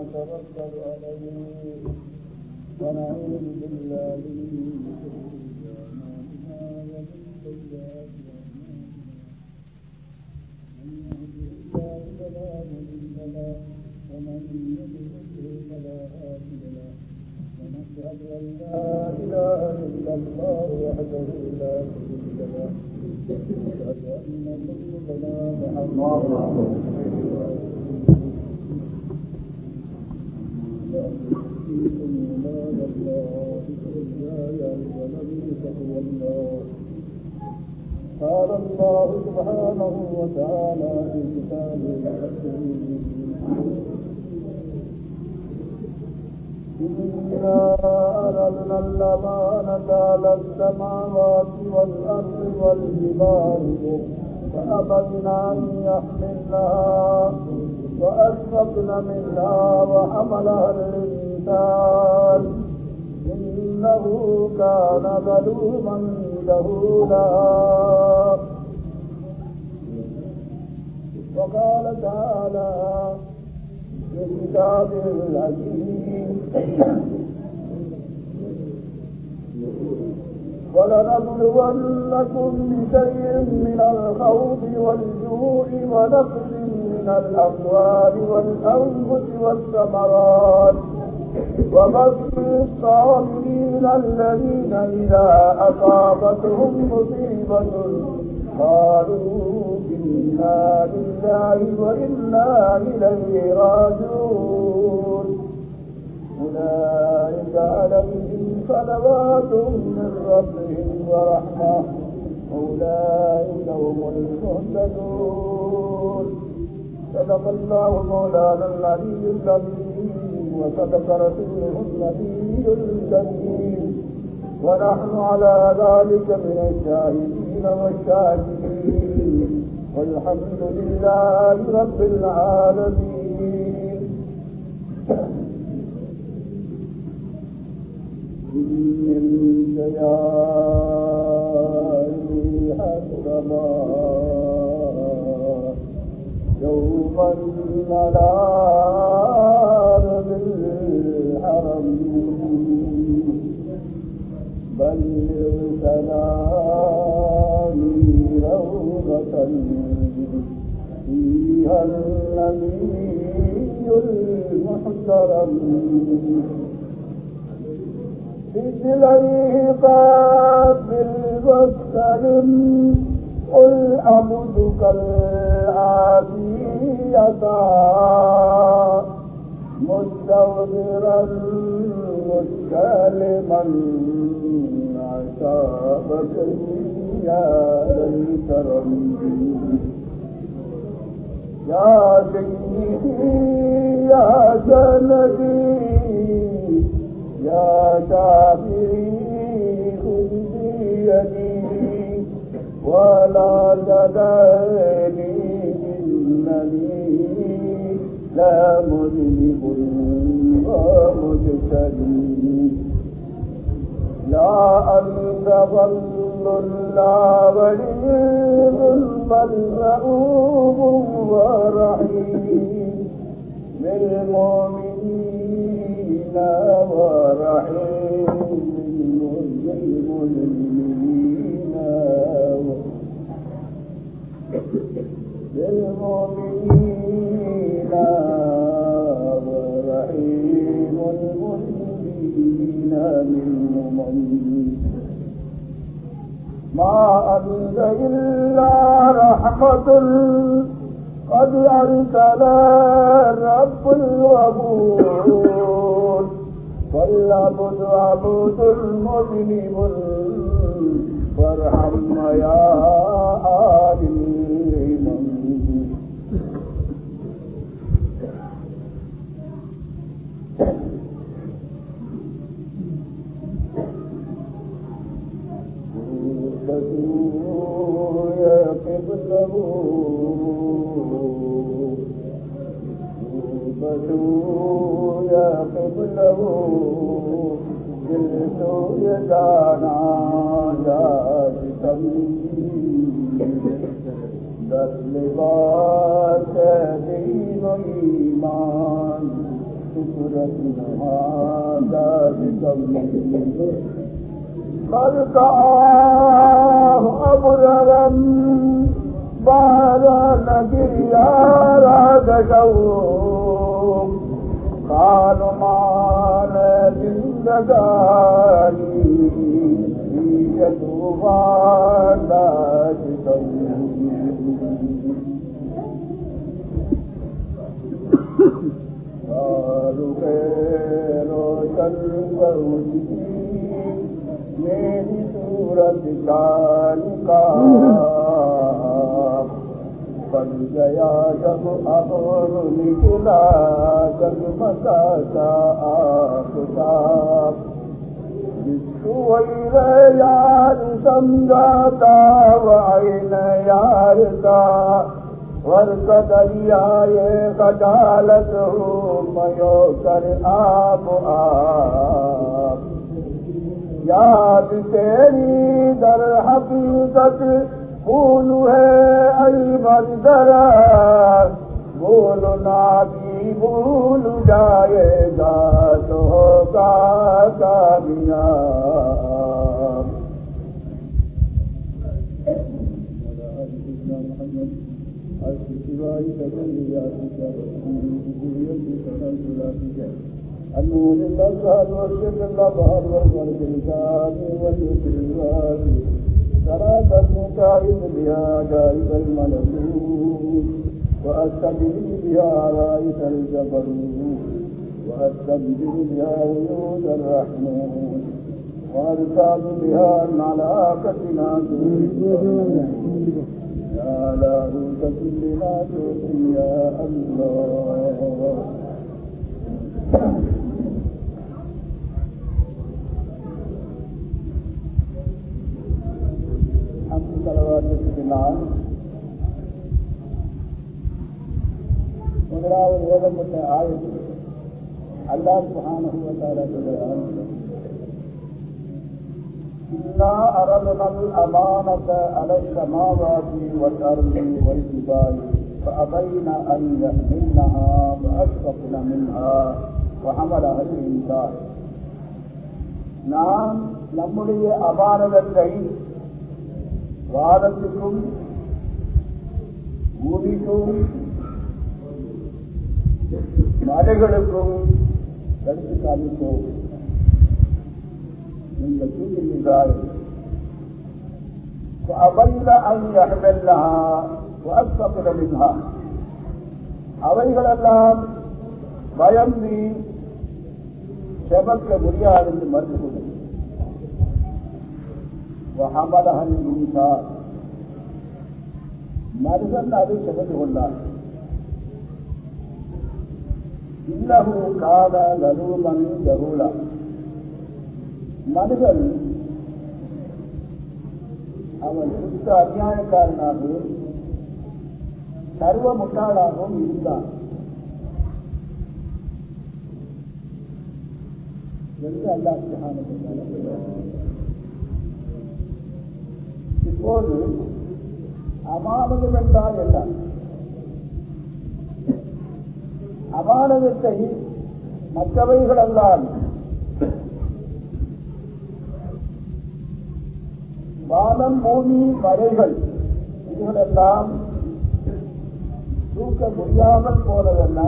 ونتوكل عليه ونعوذ بالله من شرور أنفسنا ومن سيئات أعمالنا من يهده الله فلا مضل له ومن يضلل فلا هادي له ونشهد أن لا إله إلا الله وحده لا شريك له ونشهد أن سيدنا محمدا قال الله سبحانه وتعالى في كتابه الحكيم إنا أردنا الأمانة على السماوات والأرض والجبال فأبين أن يحملنها وأشفقن منها وحملها الإنسان إنه كان ظلوما جهولا وقال تعالى في كتابه العزيز ولنبلونكم بشيء من الخوف والجوع ونقص من الأموال والأنفس والثمرات وبشر الصابرين الذين إذا أصابتهم مصيبة قالوا إنا لله وإنا إليه راجعون أولئك عليهم صلوات من ربهم ورحمة أولئك هم المهتدون صدق الله مولانا العلي العظيم وصدق رسوله النبي الكريم ونحن على ذلك من الشاهدين والشاكرين والحمد لله رب العالمين من شيائع السماء يوم المنار بالحرم بل سلامي روضة فيها النبي المحترم بجليه قابل واستلم قل أبدك العافية مستغفرا مستلما عتابك يا الكرم يا سيدي يا سندي يا شافعي خذ بيدي ولا تدعني إنني لا مذنب ومجتدي لا أنت ظل لا ولي بل رؤوف ورحيم بالمؤمنين ورحيم بالمؤمنين بالمؤمنين ورحيم المسلمين منهم ما أنت إلا رحمة قد أرسل رب الغفور فالعبد عبد المذنب فارحم يا عالم يا قبله يا قبله جلت يدانا جاد در لباس دین و ایمان بسورة هذا بقوله فالقاه أبررا بعد نجر يا شوق قالوا ما لزندگانی يتوبان لا قالوا روشن بہتی میری صورت کال کا بن گیا جب اب نکلا جب متا کا آفتاب یار سمجھاتا وعین یار کا ورک دریائے خجالت ہوں میو کر آپ آپ یاد تیری در حقیقت بھول ہے ای بدر بھول نہ بھی بھول جائے گا تو ہوگا کامیاب النور الأزهر والشر الأظهر والملك الثاني واليسر الواسع صراط المكائد بها جائز الملكوت وأستبدل بها رائس الجبروت وأستبدل بها وجود الرحمن وأركب بها الملائكة نازل يا لاهوت كل ناسوت يا الله حمد صلواتك بالله முதலாவது ஓதப்பட்ட ஆயத்து அல்லாஹ் சுப்ஹானஹு வ தஆலா சொல்கிறார் إنا أردنا الأمانة على السماوات والأرض والجبال فأبين أن يحملنها فأشفقن منها وحملها الإنسان நாம் நம்முடைய அபாரதத்தை வாதத்துக்கும் பூமிக்கும் மலைகளுக்கும் எடுத்து காமிப்போம் நீங்கள் தூங்குகிறீர்கள் فأبين أن يحملنها وأسفقن منها அவைகளெல்லாம் பயந்து செமக்க முடியாது என்று மறுத்துள்ளது அமலகன் இன்சார் மருகன் அதை செமந்து கொண்டார் இன்னகு கால கருமன் கருளா மனிதன் அவன் சுத்த அநியாயக்காரனாகவும் சர்வ முட்டாளாகவும் இருந்தான் என்று அல்லாஹ் இப்போது அமானதம் என்றால் என்ன அமானதத்தை மற்றவைகள் அல்லால் வானம் பூமி மலைகள் இதுகளெல்லாம் தூக்க முடியாமல் போனதென்ன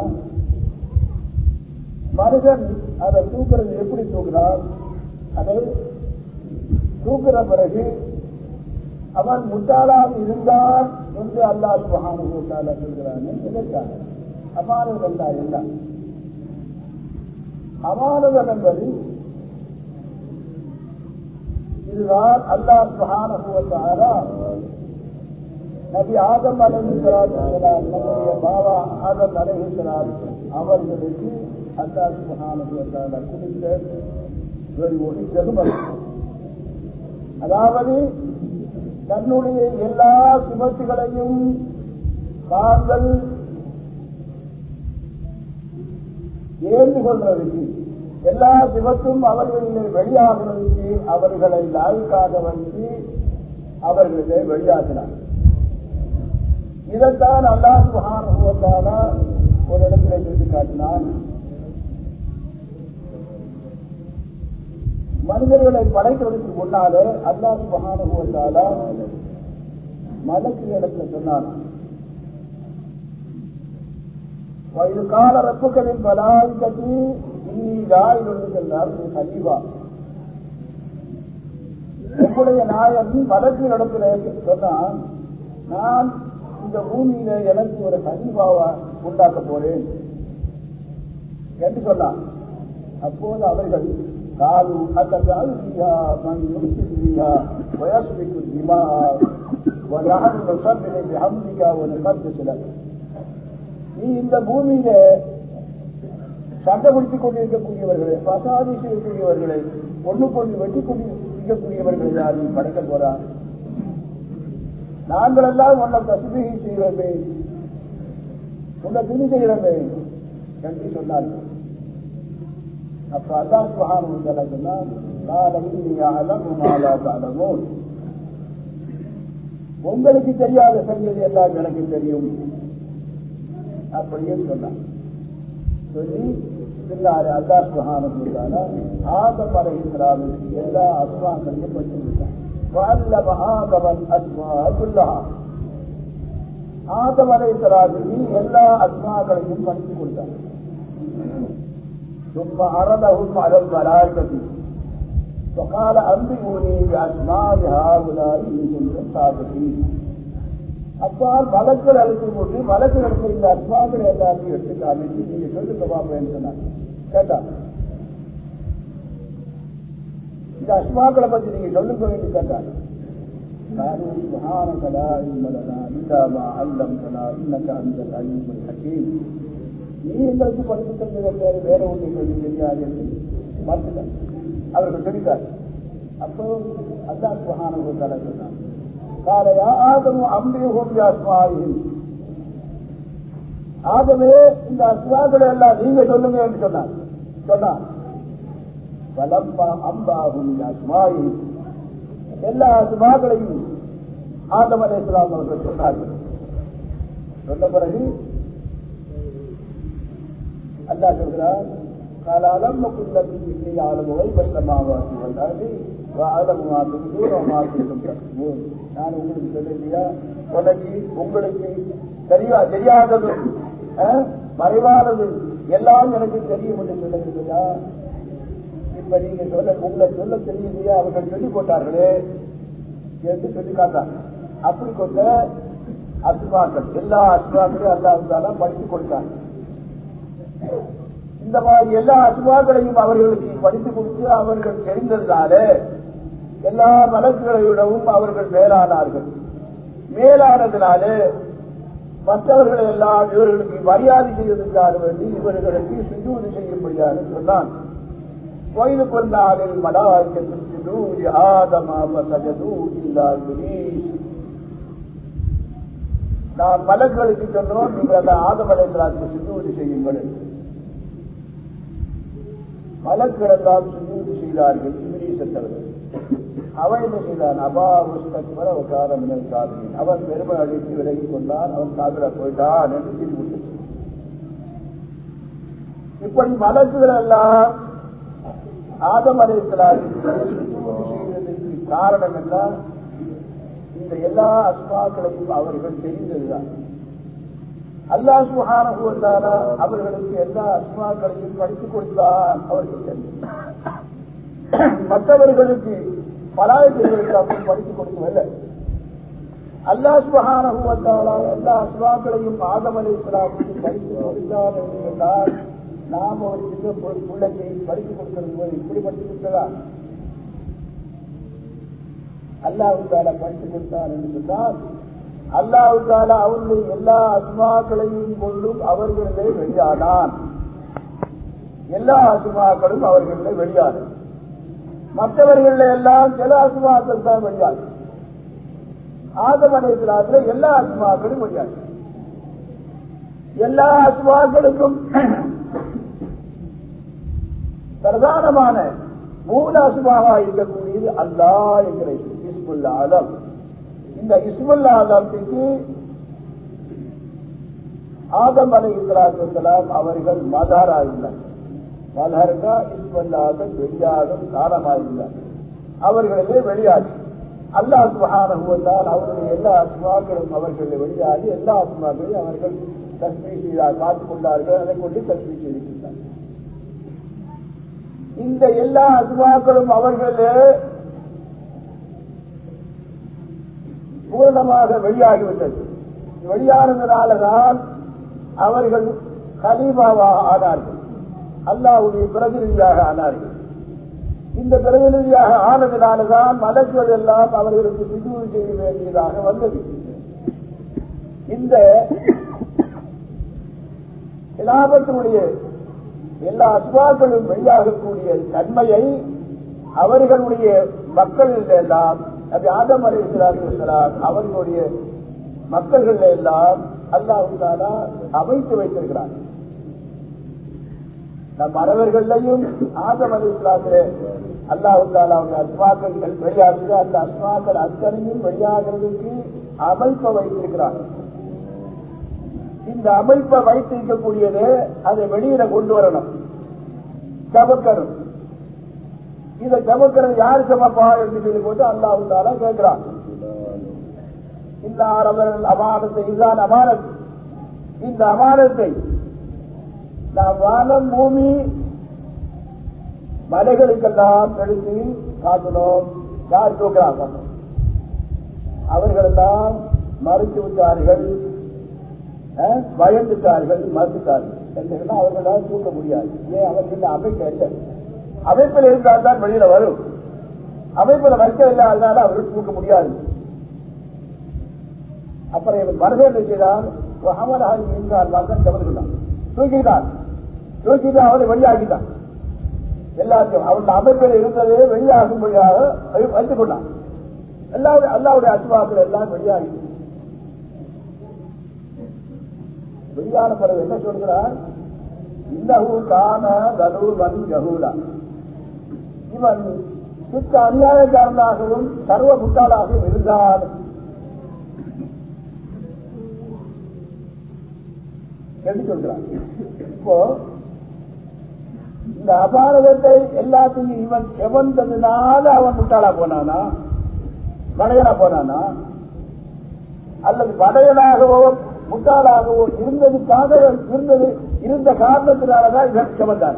மனிதன் அதை தூக்குறது எப்படி தூக்குறான் அதை தூக்குற பிறகு அவன் முட்டாளாக இருந்தான் என்று அல்லாஹ் சுகானுபவத்தால சொல்கிறான் இதற்காக அமானதம் என்றா என்ன அமானதம் என்பது இதுதான் அல்லாஹ் சுகானுபவத்தால நபி ஆதம் அலைகிறார் நம்முடைய பாபா ஆதம் அலைகிறார் அவர்களுக்கு அல்லாஹ் சுகானுபவத்தால குறித்த ஒரு ஒளித்ததும் அதாவது தன்னுடைய எல்லா சுமத்துகளையும் தாங்கள் ஏந்து கொள்வதற்கு எல்லா சிவத்தும் அவர்களிலே வெளியாகுவதற்கு அவர்களை லாய்க்காக வந்து அவர்களிலே வெளியாகினார் இதைத்தான் அல்லாஹ் சுகானுபவத்தால ஒரு இடத்திலே சொல்லி காட்டினான் மனிதர்களை படைக்கிறதுக்கு முன்னாலே அல்லாஹ் மகானுவத்தால மலக்கு இடத்துல சொன்னார் இது கால ரப்புகளின் பலாய்கட்டி இன்னீதா சொன்னார் கண்டிப்பா உங்களுடைய நாயன் மலக்கு இடத்துல சொன்னான் நான் இந்த பூமியில எனக்கு ஒரு கனிபாவை உண்டாக்க போறேன் என்று சொன்னான் அப்போது அவர்கள் காலு அத்தகால் فيها من يفسد فيها ويسفك الدماء ونحن نسبح بحمدك ونقدس لك நீ இந்த பூமியில சண்டை பிடித்துக் கொண்டிருக்கக்கூடியவர்களை பசாதி செய்யக்கூடியவர்களை ஒண்ணு கொண்டு வெட்டி கொண்டு இருக்கக்கூடியவர்களை தான் நீ படைக்க போறா நாங்கள் எல்லாம் உன்னை தசுபிகை செய்கிறோமே உன்னை துணி செய்கிறோமே என்று சொன்னார்கள் அப்ப அல்லாஹ் சுபஹானஹு வ தஆலா சொன்னார் قال إني أعلم ما لا تعلمون உங்களுக்கு தெரியாத சங்கதி எல்லாம் எனக்கு தெரியும் அப்படியே சொன்னார் சொல்லி பின்னாரு அல்லாஹ் சுபஹானஹு வ தஆலா ஆதம் அலைஹிஸ்ஸலாமுக்கு எல்லா அஸ்மாக்களையும் பற்றி கொடுத்தார் وعلم آدم الأسماء كلها ஆதம் அலைஹிஸ்ஸலாமுக்கு எல்லா அஸ்மாக்களையும் படித்து கொடுத்தார் ثم عرضهم على الملائكة فقال أنبئوني بأسماء هؤلاء إن كنتم صادقين அப்பால் மலக்கள் அழைக்கும் போது மலக்களுக்கு இந்த அஸ்மாக்கள் எல்லாத்தையும் எடுத்து காமிச்சு நீங்க சொல்லுங்க பாப்பேன்னு சொன்னாங்க கேட்டா இந்த அஸ்மாக்களை பத்தி நீங்க சொல்லுங்க என்று கேட்டாங்க قالوا سبحانك لا علم لنا إلا ما علمتنا إنك أنت العليم الحكيم நீ எங்களுக்கு படித்து தந்தது வேறு வேற ஒன்று எங்களுக்கு தெரியாது என்று மறுத்துட்டார் அவர்கள் தெரிவித்தார் அப்போ அல்லாஹ் சுபஹானஹு தஆலா சொன்னார் قال يا آدم أنبئهم بأسمائهم ஆகவே இந்த அஸ்மாக்களை எல்லாம் நீங்க சொல்லுங்க என்று சொன்னார் சொன்னார் பலம்மா அம்பாகும் அஸ்மாயி எல்லா அஸ்மாக்களையும் ஆதம் அலை இஸ்லாம் அவர்கள் சொன்னார்கள் சொன்ன பிறகு அல்லாஹ் சொல்கிறார் قال ألم نكن لكم إني أعلم غيب السماوات والأرض وأعلم ما تبدون وما كنتم تكتمون நான் உங்களுக்கு சொல்லலையா உனக்கு உங்களுக்கு தெரியா தெரியாதது அஹ், மறைவானது எல்லாம் எனக்கு தெரியும் என்று சொல்லவில்லையா இப்ப நீங்க சொல்ல உங்களை சொல்ல தெரியலையா அவர்கள் சொல்லி போட்டார்களே என்று சொல்லி காட்டாங்க அப்படி கொண்ட அசுமாக்கள் எல்லா அசுமாக்களையும் அல்லாஹ் படித்துக் கொடுத்தாங்க இந்த மாதிரி எல்லா அசுமாக்களையும் அவர்களுக்கு படித்து கொடுத்து அவர்கள் தெரிந்ததுனால எல்லா மலக்குகளை விடவும் அவர்கள் மேலானார்கள் மேலானதுனால மற்றவர்களை எல்லாம் இவர்களுக்கு மரியாதை செய்வதற்காக வேண்டி இவர்களுக்கு சுஜூது செய்யும்படியாக சொன்னான் கோயில் கொண்டாடில் மலாய்க்கு ஆதமா சஜது இல்லா இப்லீஸ் நாம் மலர்களுக்கு சொன்னோம் நீங்கள் அந்த ஆதமலைக்கு சுஜூது செய்யுங்கள் மலக்கள் எல்லாம் சுஜூது செய்தார்கள் இப்லீசத்தவர்கள் அவன் என்ன செய்தான் அபா முஸ்தக்பர உக்கார மினல் காதலின் அவன் பெருமை அழித்து விலகி கொண்டான் அவன் காதல போயிட்டான் என்று தீர்வு இப்படி மலக்குகள் எல்லாம் ஆதம் செய்ததற்கு காரணம் எல்லாம் இந்த எல்லா அஸ்மாக்களையும் அவர்கள் தெரிந்ததுதான் அல்லாஹ் சுஹானஹு வ தஆலா அவர்களுக்கு எல்லா அஸ்மாக்களையும் படித்துக் கொடுத்தான் அவர்கள் தெரியும் மற்றவர்களுக்கு பலாயத்திற்கு அப்படி படித்துக் கொடுக்கவில்லை அல்லாஹ் சுபஹானஹு வ தஆலா எல்லா அஸ்மாக்களையும் ஆதம் அலைஹிஸ்ஸலாமுக்கு படித்துக் கொடுத்தார் என்று சொன்னால் நாம் ஒரு சின்ன பொ- பிள்ளைக்கு படித்துக் கொடுக்கிறது போது இப்படி படித்துக் கொடுத்ததா அல்லாஹு தாலா படித்துக் கொடுத்தார் என்று சொன்னால் அல்லாஹு தாலா அவருடைய எல்லா அஸ்மாக்களையும் கொண்டும் அவர்களிலே வெளியானான் எல்லா அசுமாக்களும் அவர்களிலே வெளியானது மற்றவர்கள் எல்லாம் சில அசுமாக்கள் தான் வெளியாது ஆதம் அலைஹிஸ்ஸலாத்துல எல்லா அசுமாக்களும் வெளியாது எல்லா அசுமாக்களுக்கும் பிரதானமான மூல அசுமாக இருக்கக்கூடியது அல்லாஹ் என்கிற இஸ்முல் ஆலம் இந்த இஸ்முல் ஆலத்துக்கு ஆதம் அலை இஸ்லாத்துலாம் அவர்கள் மதாரா இருந்தார் வல்ஹர்கா இஸ்வல்லாக வெளியாகும் காலமாயிருந்தார் அவர்களிலே வெளியாகி அல்லாஹ் சுபஹானஹுவத்தால் அவருடைய எல்லா அஸ்மாக்களும் அவர்களில் வெளியாகி எல்லா அஸ்மாக்களையும் அவர்கள் தஸ்மீ செய்தார் பார்த்துக் கொண்டார்கள் அதை கொண்டு தஸ்மீ செய்திருக்கிறார் இந்த எல்லா அஸ்மாக்களும் அவர்களே பூர்ணமாக வெளியாகிவிட்டது வெளியானதுனாலதான் அவர்கள் கலீமாவாக ஆனார்கள் அல்லாவுடைய பிரதிநிதியாக ஆனார்கள் இந்த பிரதிநிதியாக ஆனதினால்தான் மலக்குகள் எல்லாம் அவர்களுக்கு சிஜூர் செய்ய வேண்டியதாக வந்தது இந்த இலாபத்தினுடைய எல்லா அஸ்வாக்களும் வெளியாகக்கூடிய தன்மையை அவர்களுடைய மக்கள் எல்லாம் நபி ஆதம் அலி இஸ்லாம் அவர்களுடைய மக்கள்கள் எல்லாம் அல்லாஹாலா அமைத்து வைத்திருக்கிறார் நம் மறவர்களையும் ஆதம் அலி இஸ்லாமிலே அல்லாஹாலாவுடைய அஸ்மாக்கள் வெளியாகுது அந்த அஸ்மாக்கள் அத்தனையும் வெளியாகிறதுக்கு அமைப்பை வைத்திருக்கிறார் இந்த அமைப்பை வைத்திருக்கக்கூடியது அதை வெளியில கொண்டு வரணும் சமக்கணும் இதை சமக்கிறது யார் சமப்பா என்று சொல்லி போட்டு அல்லாஹால கேட்கிறான் இந்த ஆரவர்கள் அமானத்தை இதுதான் அமானத் இந்த அமானத்தை நாம் வானம் பூமி மலைகளுக்கெல்லாம் எடுத்து காட்டணும் யார் தூக்கிறாங்க அவர்களெல்லாம் மறுத்து விட்டார்கள் பயந்துட்டார்கள் மறுத்துட்டார்கள் என்று அவர்களால் தூக்க முடியாது ஏன் அவர்கள் அமைக்க இல்லை அமைப்பில் இருந்தால் தான் வெளியில வரும் அமைப்பில் வைக்க இல்லாதனால அவர்கள் தூக்க முடியாது அப்புறம் இவன் மனதை என்ன செய்தான் அமலாக இருந்தால் தான் கவனிக்கிறான் தூக்கிட்டான் தூக்கிட்டு அவனை வெளியாகிட்டான் எல்லாத்தையும் அவன் அமைப்பில் இருந்ததே வெளியாகும்படியாக வைத்துக் கொண்டான் எல்லாருடைய அல்லாவுடைய அசுவாக்கள் எல்லாம் வெளியாகி வெளியான பிறகு என்ன சொல்கிறார் இன்னஹு கான கலூவன் ஜஹூலா இவன் சுத்த அநியாயக்காரனாகவும் சர்வ முட்டாளாகவும் இருந்தான் என்று சொல்கிறான் இப்போ இந்த அபாரதத்தை எல்லாத்தையும் இவன் செவந்ததுனால அவன் முட்டாளா போனானா படையனா போனானா அல்லது படையனாகவோ முட்டாளாகவோ இருந்ததுக்காக இருந்தது இருந்த காரணத்தினாலதான் இவன் செவந்தான்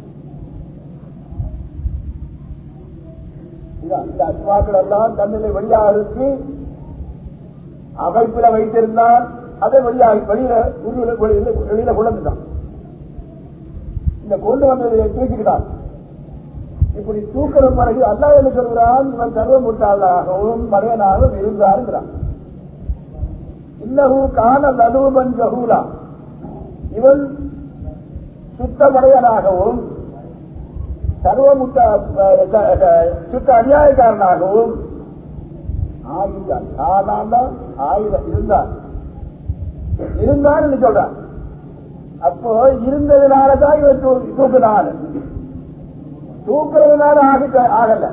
இந்த அஸ்மாக்கள் எல்லாம் தன்னிலை வெளியாகி அமைப்பில வைத்திருந்தான் அதை வெளியாகி வெளியில வெளியில குழந்துதான் இந்த கொண்டு வந்ததை தூக்கிக்கிட்டான் இப்படி தூக்கிற பிறகு அல்லா என்ன சொல்கிறான் இவன் சர்வ முட்டாளாகவும் மடையனாகவும் இருந்தாருங்கிறான் இன்னகு காண நடுவன் ஜகூலா இவன் சுத்தமடையனாகவும் சர்வ முட்டா சுத்த அநியாயக்காரனாகவும் ஆகிட்டான் ஆனால்தான் ஆயுதம் இருந்தான் இருந்தான் சொல்றான் அப்போ இருந்ததுனாலதான் இவன் தூக்குனால தூக்குறதுனால ஆக ஆகல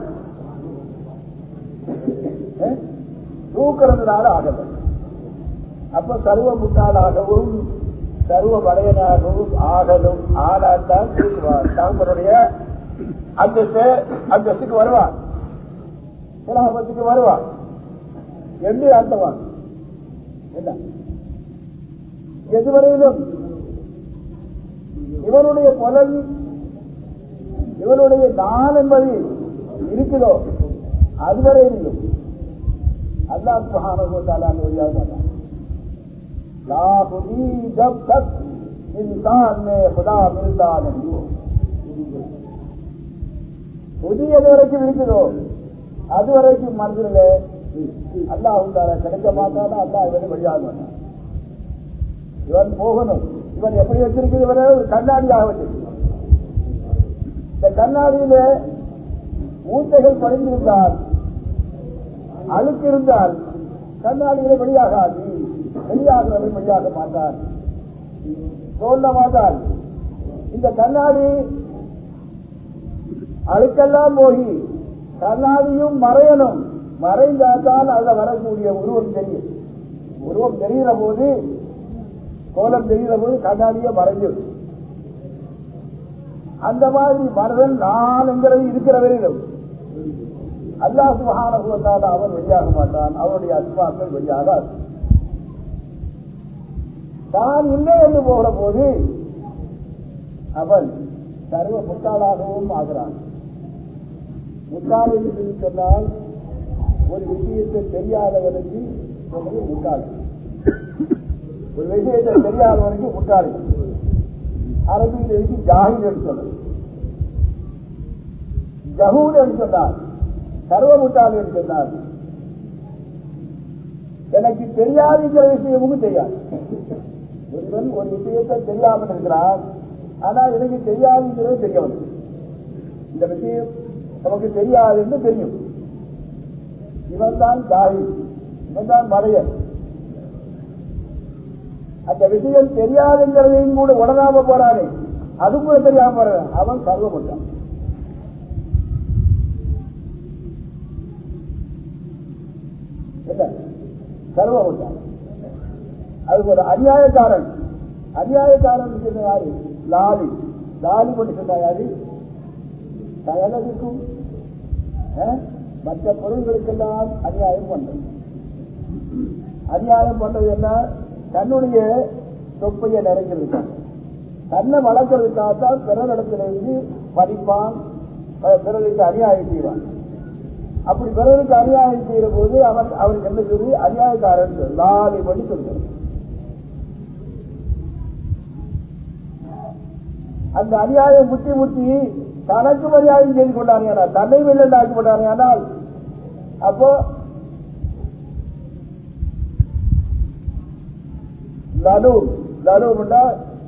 தூக்குறதுனால ஆகல அப்ப சர்வ முட்டாளாகவும் சர்வ வளையனாகவும் ஆகலும் ஆனால்தான் தூக்குவார் தகவலுடைய அந்தஸ்து அந்தஸ்துக்கு வருவான் சிலாபத்துக்கு வருவான் என்று அர்த்தவான் என்ன எதுவரையிலும் இவனுடைய புலன் இவனுடைய நான் என்பது இருக்குதோ அதுவரையிலும் அல்லா சுகான வழியாக மாட்டான் ला खुदी जब तक इंसान में खुदा मिलता नहीं हो புதி எது வரைக்கும் இருக்குதோ அது வரைக்கும் மனதில் அல்லா உண்டார கிடைக்க மாட்டானா அல்லா இவனை வழியாக மாட்டான் இவன் போகணும் இவன் எப்படி வச்சிருக்கிறது இவரை ஒரு கண்ணாடியாக வச்சிருக்கிறான் இந்த கண்ணாடியில ஊட்டைகள் படிந்திருந்தால் அழுக்கு இருந்தால் கண்ணாடியில வெளியாகாது வெளியாகிறவன் வெளியாக மாட்டான் சொல்ல மாட்டான் இந்த கண்ணாடி அழுக்கெல்லாம் போகி கண்ணாடியும் மறையணும் மறைந்தால்தான் அதுல வரக்கூடிய உருவம் தெரியும் உருவம் தெரிகிற போது கோலம் தெரிகிற போது கண்ணாடியே மறைஞ்சிடும் அந்த மாதிரி மனிதன் நான் என்கிறது இருக்கிற வரையிலும் அல்லாஹ் சுகானுபவத்தால் அவன் வெளியாக மாட்டான் அவனுடைய அஸ்மாக்கள் வெளியாகாது தான் இல்லை என்று போகிற போது அவன் சர்வ முட்டாளாகவும் ஆகிறான் முட்டாள் என்று சொல்லி சொன்னால் ஒரு விஷயத்தை தெரியாதவனுக்கு சொல்வது முட்டாள் ஒரு விஷயத்தை தெரியாதவனுக்கு முட்டாள் அரபியில் இருக்கு ஜாகில் என்று சொல்றது ஜஹூல் என்று சொன்னார் சர்வ முட்டாள் என்று சொன்னார் எனக்கு தெரியாதுங்கிற விஷயமும் தெரியாது ஒருவன் ஒரு விஷயத்தை தெரியாமல் இருக்கிறான் ஆனா எனக்கு தெரியாதுங்கிறது தெரியவன் இந்த விஷயம் நமக்கு தெரியாது என்று தெரியும் இவன் தான் தாய் இவன் தான் மறையன் அந்த விஷயம் தெரியாதுங்கிறதையும் கூட உடனாம போறானே அது கூட தெரியாம போறான் அவன் சர்வப்பட்டான் என்ன சர்வப்பட்டான் அதுக்கு ஒரு அநியாயக்காரன் அநியாயக்காரன் சொன்ன யாரு லாலி லாலி பண்ணி சொன்னா யாரு சகலதுக்கும் மற்ற பொருள்களுக்கெல்லாம் அநியாயம் பண்றது அநியாயம் பண்றது என்ன தன்னுடைய தொப்பையை நிறைக்கிறதுக்காக தன்னை வளர்க்கறதுக்காகத்தான் பிறரிடத்துல இருந்து படிப்பான் பிறருக்கு அநியாயம் செய்வான் அப்படி பிறருக்கு அநியாயம் செய்யற போது அவன் அவருக்கு என்ன சொல்லி அநியாயக்காரன் லாலி பண்ணி சொல்றான் அந்த அநியாயம் முத்தி முத்தி தனக்கு மரியாதை செய்து கொண்டாங்க தன்னை வெளியில் ஆக்கி போட்டாங்க ஆனால் அப்போ லனு லனு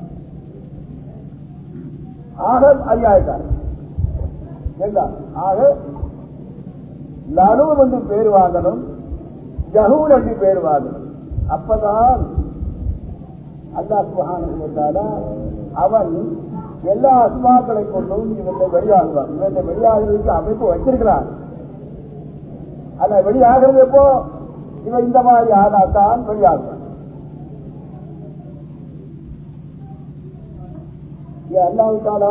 ஆக அநியாயக்காரன் என்ன ஆக லனு என்று பேர் வாங்கணும் ஜஹூல் என்று பேர் வாங்கணும் அப்பதான் அல்லா சுகான அவன் எல்லா அஸ்மாக்களை கொண்டும் இவனை வெளியாகுவான் இவனை வெளியாகிறதுக்கு அமைப்பு வச்சிருக்கிறான் ஆனா வெளியாகிறது எப்போ இவன் இந்த மாதிரி ஆனாத்தான் வெளியாகுவான் அல்லாவுக்கால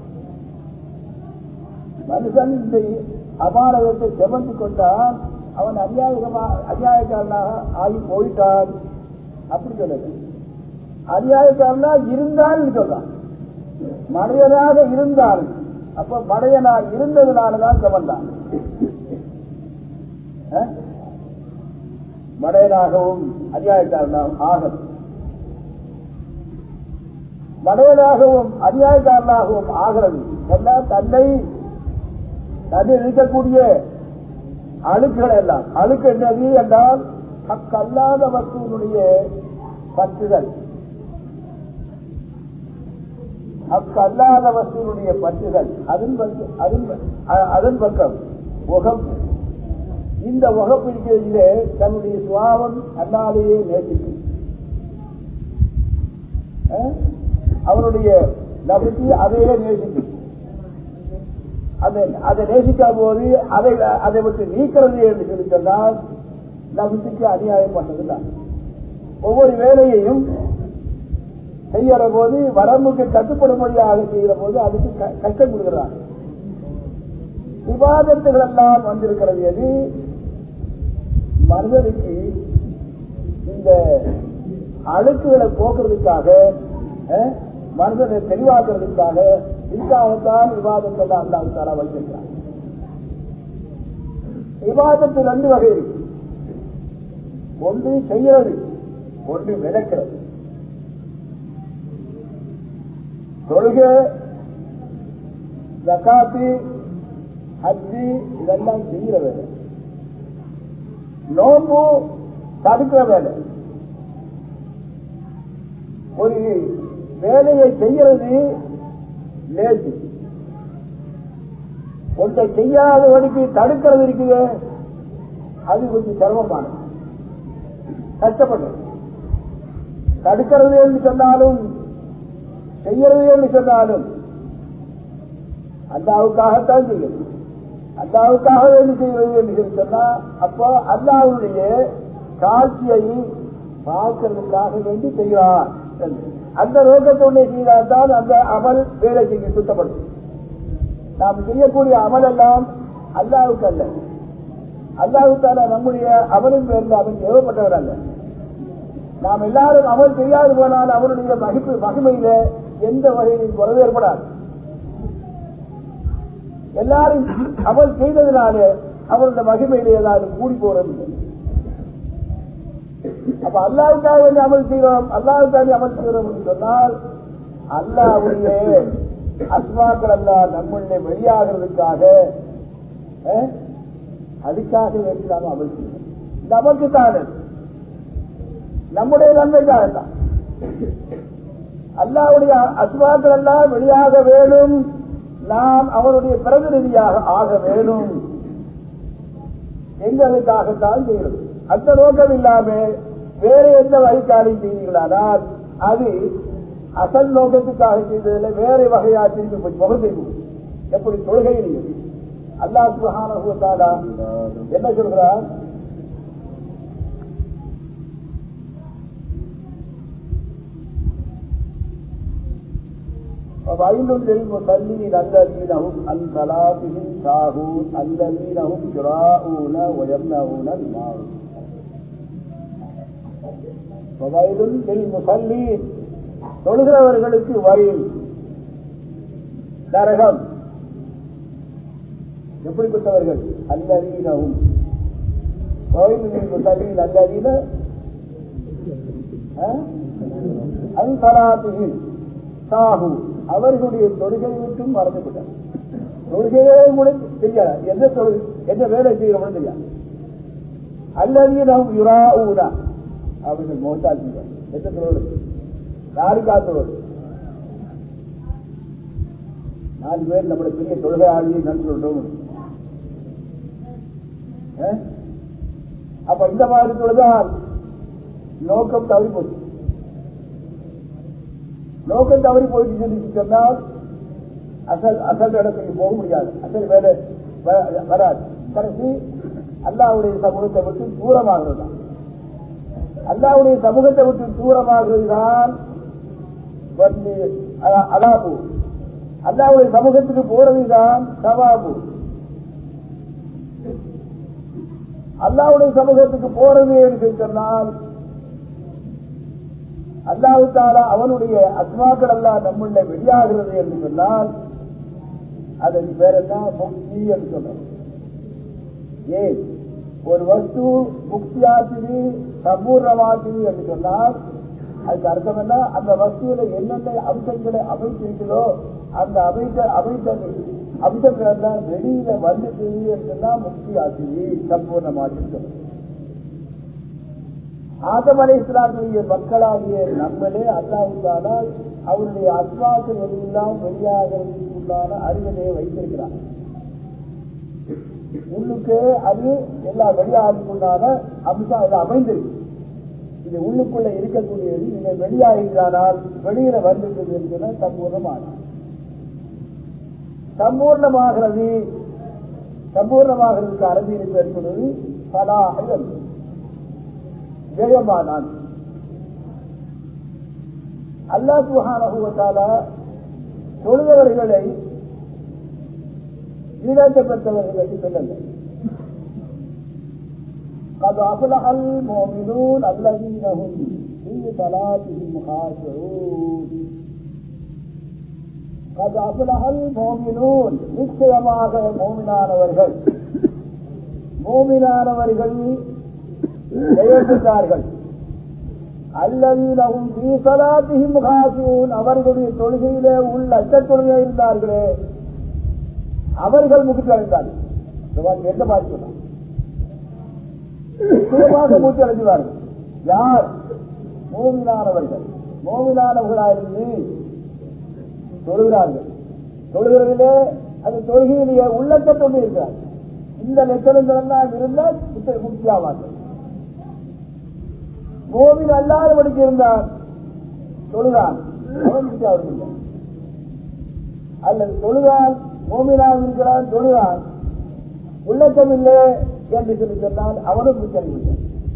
மனுஷன் இந்த அபாரகத்தை செவந்து கொண்டால் அவன் அநியாயமா அநியாயக்காரனாக ஆகி போயிட்டான் அப்படி சொல்லுது அநியாயக்காரனா இருந்தால் சொல்றான் மடையனாக இருந்தால் அப்ப மடையனாக இருந்ததுனாலதான் கவர்ந்தான் மடையனாகவும் அநியாயக்காரனாகவும் ஆகும் மடையனாகவும் அநியாயக்காரனாகவும் ஆகிறது எல்லாம் தன்னை தன்னில் இருக்கக்கூடிய அழுக்குகள் எல்லாம் அழுக்கு என்னது என்றால் அக்கல்லாத வஸ்துவனுடைய பற்றுதல் அக்கல்லாத வஸ்துவனுடைய பற்றுதல் அதன் அதன் அதன் பக்கம் உகப்பு இந்த உகப்பு இருக்கிறதிலே தன்னுடைய சுவாவம் அல்லாலேயே நேசிக்கும் அவருடைய நபிக்கு அதையே நேசிக்கும் அதை அதை நேசிக்காத போது அதை அதை விட்டு நீக்கிறது என்று சொல்லி சொன்னால் நபிக்கு அநியாயம் பண்ணதுதான் ஒவ்வொரு வேலையையும் செய்யற போது வரம்புக்கு கட்டுப்படும்படியாக செய்கிற போது அதுக்கு கஷ்டம் கொடுக்கிறார் விவாதத்துகள் எல்லாம் வந்திருக்கிறது எது மனிதனுக்கு இந்த அழுக்குகளை போக்குறதுக்காக மனிதனை தெளிவாக்குறதுக்காக இதுக்காகத்தான் விவாதத்தை அல்லாவுக்கான வைத்திருக்கிறார் விவாதத்து ரெண்டு வகை இருக்கு ஒன்று செய்யறது ஒன்று விளக்கிறது தொழுகை ஜக்காத்து ஹஜ்ஜி இதெல்லாம் செய்கிற வேலை நோம்பு தடுக்கிற வேலை ஒரு வேலையை செய்யறது லேசு ஒன்றை செய்யாதவனுக்கு தடுக்கிறது இருக்குது அது கொஞ்சம் சிரமமானது கஷ்டப்பட்டது தடுக்கிறது என்று சொன்னாலும் செய்யறது என்று சொன்னாலும் அல்லாவுக்காகத்தான் செய்யணும் அல்லாவுக்காக வேண்டி செய்வது என்று சொல்லி சொன்னா அப்போ அல்லாவுடைய காட்சியை பார்க்கறதுக்காக வேண்டி செய்கிறார் அந்த நோக்கத்தோடு செய்தால்தான் அந்த அமல் வேலை செய்ய சுத்தப்படும் நாம் செய்யக்கூடிய அமல் எல்லாம் அல்லாவுக்கு அல்ல அல்லாவுக்கான நம்முடைய அமலின் பேரில் அவன் ஏவப்பட்டவர் அல்ல நாம் எல்லாரும் அமல் செய்யாது போனால் அவருடைய மகிப்பு மகிமையில எந்த வகையிலும் குறைவு ஏற்படாது எல்லாரும் அமல் செய்ததினாலே அவருடைய மகிமையில ஏதாவது கூடி போறது அப்ப அல்லாவுக்காக வேண்டி அமல் செய்கிறோம் அல்லாவுக்காக அமல் செய்கிறோம் என்று சொன்னால் அல்லாவுடைய அஸ்மாக்கள் அல்லா நம்முடைய வெளியாகிறதுக்காக அஹ், அதுக்காக வேண்டி நாம் அமல் செய்கிறோம் நமக்கு தானே நம்முடைய நன்மைக்காக தான் அல்லாவுடைய அஸ்மாக்கள் எல்லாம் வெளியாக வேணும் நாம் அவருடைய பிரதிநிதியாக ஆக வேணும் எங்களுக்காகத்தான் செய்கிறது அந்த நோக்கம் இல்லாம வேற எந்த வழிக்காலையும் செய்தீர்களானால் அது அசல் நோக்கத்துக்காக செய்ததில் வேற வகையா திரும்பி போய் முகம் செய்வோம் எப்படி தொழுகையிலையும் அல்லாஹ் சுபஹானஹு வ தஆலா என்ன சொல்கிறார் وويل للمصلين الذين هم عن صلاتهم ساهون الذين هم يراءون ويمنعون الماعون وويل للمصلين தொழுகிறவர்களுக்கு வயல் நரகம் எப்படிப்பட்டவர்கள் அல்லதீனவும் கோயில் முசல்லீன் அல்லதீன அன்சலாத்துகில் சாகு அவர்களுடைய தொழுகை விட்டும் மறந்து விட்டார் தொழுகையே கூட தெரியாது எந்த தொழில் எந்த வேலை செய்யறோம்னு தெரியாது அல்லது நாம் யுரா ஊரா அவர்கள் மோட்டாக்கிறார் எந்த தொழில் யாருக்கா தொழில் நாலு பேர் நம்முடைய பெரிய தொழுகை ஆளியை நான் சொல்றோம் அஹ்? அப்ப இந்த மாதிரி தொழுதால் நோக்கம் தவறி போச்சு நோக்கம் தவறி போயிட்டு சொல்லி சொன்னால் அசல் அசல் இடத்துக்கு போக முடியாது அசல் வேலை வ- வராது கடைசி அல்லாவுடைய சமூகத்தை விட்டு தூரமாகிறது தான் அல்லாவுடைய சமூகத்தை விட்டு தூரமாகிறது தான் வந்து அ- அலாபு அல்லாவுடைய சமூகத்துக்கு போறது தான் சவாபு அல்லாவுடைய சமூகத்துக்கு போறது என்று சொன்னால் அல்லாஹு தாலா அவனுடைய அஸ்மாக்கள் எல்லாம் நம்முள்ள வெளியாகிறது என்று சொன்னால் அதன் பேர் என்ன முக்தி என்று சொல்றோம் ஏன் ஒரு வஸ்து முக்தியாக்குது சம்பூர்ணமாக்குது என்று சொன்னால் அதுக்கு அர்த்தம் என்ன அந்த வஸ்துவில என்னென்ன அம்சங்களை அமைச்சிருக்கிறதோ அந்த அமைத்த அமைத்தது அம்சங்கள் எல்லாம் வெளியில வந்துட்டு என்று சொன்னா முக்தி ஆக்குது சம்பூர்ணமாக்குன்னு சொல்றோம் ஆதம் அலை இஸ்லாமுடைய மக்களாகிய நம்மளே அல்லாவுக்கானால் அவருடைய அஸ்வாக்கள் எல்லாம் வெளியாகிறதுக்குள்ளான அறிவினையை வைத்திருக்கிறார் உள்ளுக்கு அது எல்லா வெளியாகிறதுக்குள்ளான அம்சம் அது அமைந்திருக்கு இது உள்ளுக்குள்ள இருக்கக்கூடியது நீங்க வெளியாகிறானால் வெளியில வந்துட்டது என்று சம்பூர்ணமான சம்பூர்ணமாகிறது சம்பூர்ணமாகிறதுக்கு அரபியில் பேர் சொல்வது பலாக ஜெயமானான் அல்லாஹ் சுஹானஹு வ தஆலா தொழுதவர்களை ஈழத்தை பெற்றவர்கள் என்று சொல்லல قد أفلح المؤمنون الذين هم في صلاتهم خاشعون قد أفلح المؤمنون நிச்சயமாக மோமினானவர்கள் மோமினானவர்கள் ஜெயப்பட்டார்கள் அல்லவீனவும் சலாத்தியும் காசியும் அவர்களுடைய தொழுகையிலே உள்ள அச்ச தொழுகை இருந்தார்களே அவர்கள் முகிட்டு அடைந்தார்கள் எந்த மாதிரி சொன்னார் நிச்சயமாக மூச்சு அடைஞ்சுவார்கள் யார் மோமினானவர்கள் மோமினானவர்களாயிருந்து தொழுகிறார்கள் தொழுகிறதிலே அந்த தொழுகையிலேயே உள்ளத்தை கொண்டு இருக்கிறார் இந்த லட்சணங்கள் எல்லாம் இருந்தால் முக்கியமார்கள் கோவில் அல்லாதபடிக்கு இருந்தான் தொழுதான் அவன் அவர்கள் அல்லது தொழுதான் மோமினாக இருக்கிறான் தொழுதான் உள்ளத்தம் இல்லை என்று சொல்லி சொன்னால் அவனும் விட்டறிவில்லை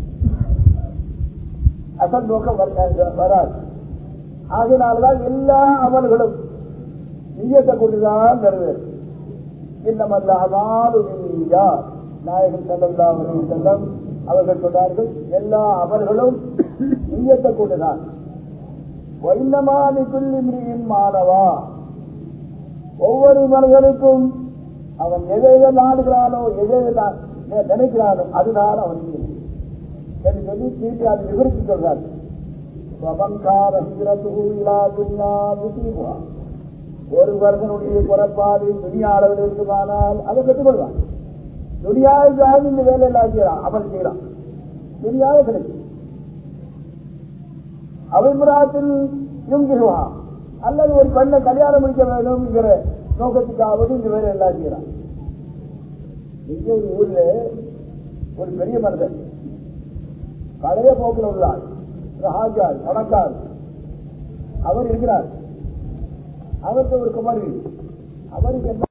அசல் நோக்கம் வர- வராது ஆகினால்தான் எல்லா அமல்களும் நீயத்தை கொண்டுதான் நிறைவேறும் இன்னமல்ல அமாலு இல்லையா நாயகன் செல்லல்லா செல்லம் அவர்கள் சொன்னார்கள் எல்லா அமல்களும் நீயத்தை கொண்டுதான் வைந்தமாதி குல்லிமிரியின் மாணவா ஒவ்வொரு மனிதனுக்கும் அவன் எதை எதை நாடுகிறானோ எதை எதை நா- நி- நினைக்கிறானோ அதுதான் அவனுக்கு என்று சொல்லி திருப்பி அதை விவரித்து சொல்றார் வபங்கார ஹிஜ்ரத்துஹு இலா துன்யா யுசீபுஹா. ஒரு வருஷனுடைய புறப்பாடு துணியா அளவில் இருக்குமானால் அதை பெற்றுக்கொள்வான் துணியாவுக்காக இந்த வேலை எல்லாம் செய்யறான் அவன் செய்யறான் துணியாவை கிடைக்கும் அவிமுறாத்தில் யுங்கிடுவா அல்லது ஒரு பெண்ணை கல்யாணம் முடிக்க வேண்டும்ங்கிற நோக்கத்துக்காவது இந்த வேலை எல்லாம் செய்யறான் இங்க ஒரு ஊர்ல ஒரு பெரிய மனிதன் பழைய போக்கில் உள்ளார் ஒரு ஹாஜார் பணக்கார் அவர் இருக்கிறார் அவருக்கு ஒரு குமரி அவருக்கு என்ன